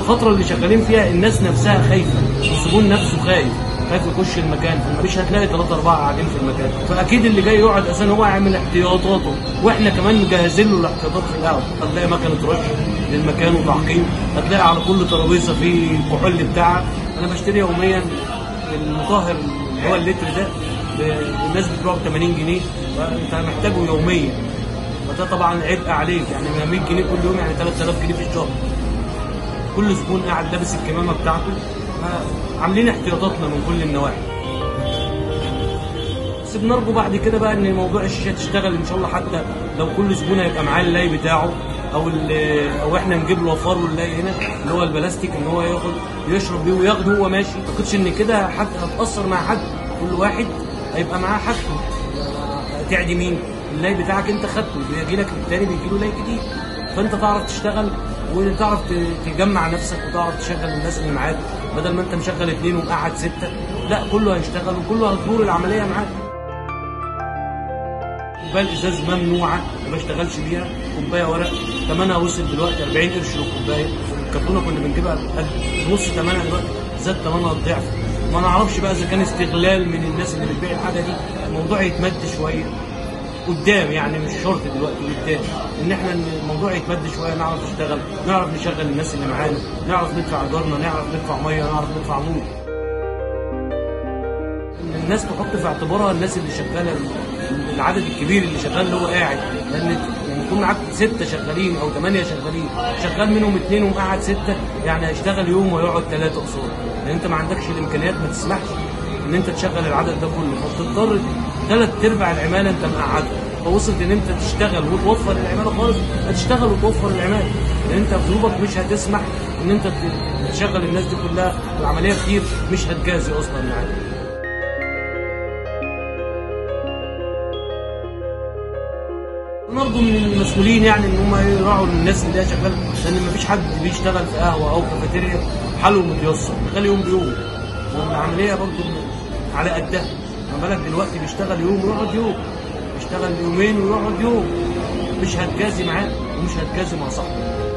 الفتره اللي شغالين فيها الناس نفسها خايفه الزبون نفسه خايف خايف يخش المكان مش هتلاقي ثلاثة أربعة قاعدين في المكان فأكيد اللي جاي يقعد أساسا هو هيعمل احتياطاته وإحنا كمان مجهزين له الاحتياطات في القهوة هتلاقي مكنة رش للمكان وتعقيم هتلاقي على كل ترابيزة في الكحول بتاعها أنا بشتري يوميا المطهر اللي هو اللتر ده ب- الناس بتبيعه ب 80 جنيه فأنت محتاجه يوميا فده طبعا عبء عليك يعني 100 جنيه كل يوم يعني 3000 جنيه في الشهر كل زبون قاعد لابس الكمامه بتاعته عاملين احتياطاتنا من كل النواحي بس بنرجو بعد كده بقى ان موضوع الشاشه تشتغل ان شاء الله حتى لو كل زبون هيبقى معاه اللاي بتاعه او ال- او احنا نجيب له وفر له اللاي هنا اللي هو البلاستيك ان هو ياخد يشرب بيه وياخده وهو ماشي ما اعتقدش ان كده حد هتاثر مع حد كل واحد هيبقى معاه حاجته تعدي مين اللاي بتاعك انت خدته بيجي لك التاني بيجي له لاي جديد فانت تعرف تشتغل وتعرف ت- تجمع نفسك وتعرف تشغل الناس اللي معاك بدل ما انت مشغل اتنين ومقعد سته لا كله هيشتغل وكله هتدور العمليه معاك كوبايه الازاز ممنوعه ما بشتغلش بيها كوبايه ورق ثمنها وصل دلوقتي 40 قرش للكوبايه الكرتونه كنا بنجيبها ب- نص ثمنها دلوقتي زاد ثمنها الضعف ما نعرفش بقى اذا كان استغلال من الناس اللي بتبيع الحاجه دي الموضوع يتمد شويه قدام يعني مش شرط دلوقتي قدام ان احنا إن الموضوع يتمد شويه نعرف نشتغل نعرف نشغل الناس اللي معانا نعرف ندفع ايجارنا نعرف ندفع ميه نعرف ندفع نور ان الناس تحط في اعتبارها الناس اللي شغاله العدد الكبير اللي شغال اللي هو قاعد لان يعني يكون معاك سته شغالين او ثمانيه شغالين شغال منهم اثنين ومقعد سته يعني هيشتغل يوم ويقعد ثلاثه قصاد لان انت ما عندكش الامكانيات ما تسمحش ان انت تشغل العدد ده كله فبتضطر ثلاث ارباع العماله انت مقعدها فوصلت ان انت تشتغل وتوفر العماله خالص هتشتغل وتوفر العماله لان انت ظروفك مش هتسمح ان انت تشغل الناس دي كلها العمليه كتير مش هتجازي اصلا معاك نرجو من المسؤولين يعني ان هم يراعوا الناس اللي هي شغاله لان مفيش حد بيشتغل في قهوه او كافيتيريا حاله متيسر شغال يوم بيوم والعمليه برضه على قدها ما بالك دلوقتي بيشتغل يوم ويقعد يوم بيشتغل يومين ويقعد يوم مش هتجازي معاه ومش هتجازي مع صاحبه